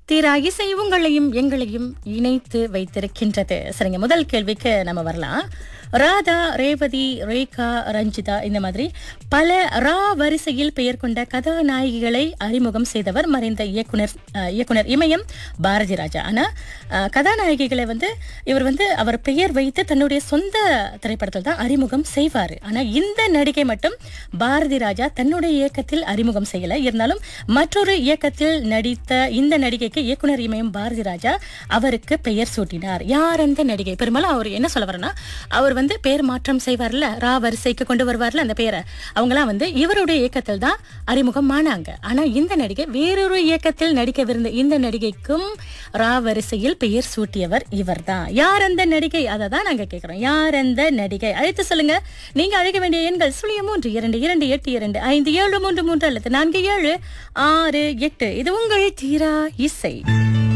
தீரா இசை உங்களையும் எங்களையும் இணைத்து வைத்திருக்கின்றது சரிங்க முதல் கேள்விக்கு நம்ம வரலாம் ராதா ரேவதி ரேகா ரஞ்சிதா இந்த மாதிரி பல ரா வரிசையில் பெயர் கொண்ட கதாநாயகிகளை அறிமுகம் செய்தவர் மறைந்த இயக்குனர் அஹ், இயக்குனர் இமயம் பாரதி ராஜா ஆனா அஹ், கதாநாயகிகளை வந்து இவர் வந்து அவர் பெயர் வைத்து தன்னுடைய சொந்த திரைப்படத்தில் தான் அறிமுகம் செய்வார் ஆனா இந்த நடிகை மட்டும் பாரதி ராஜா தன்னுடைய இயக்கத்தில் அறிமுகம் செய்யல இருந்தாலும் மற்றொரு இயக்கத்தில் நடித்த இந்த நடிகைக்கு இயக்குனர் இமயம் பாரதி ராஜா அவருக்கு பெயர் சூட்டினார் யார் அந்த நடிகை பெரும்பாலும் அவர் என்ன சொல்ல வரனா அவர் வந்து பெயர் மாற்றம் செய்வார்ல ரா வரிசைக்கு கொண்டு வருவார்ல அந்த பெயரை அவங்களாம் வந்து இவருடைய இயக்கத்தில் தான் அறிமுகம் ஆனாங்க ஆனா இந்த நடிகை வேறொரு இயக்கத்தில் நடிக்கவிருந்த இந்த நடிகைக்கும் ரா வரிசையில் பெயர் சூட்டியவர் இவர்தான் யார் அந்த நடிகை அதை தான் நாங்க கேட்கிறோம் யார் அந்த நடிகை அழைத்து சொல்லுங்க நீங்க அழைக்க வேண்டிய எண்கள் சுழியம் மூன்று இரண்டு இரண்டு எட்டு இரண்டு ஐந்து ஏழு மூன்று மூன்று அல்லது நான்கு ஏழு ஆறு எட்டு இது உங்கள் தீரா இசை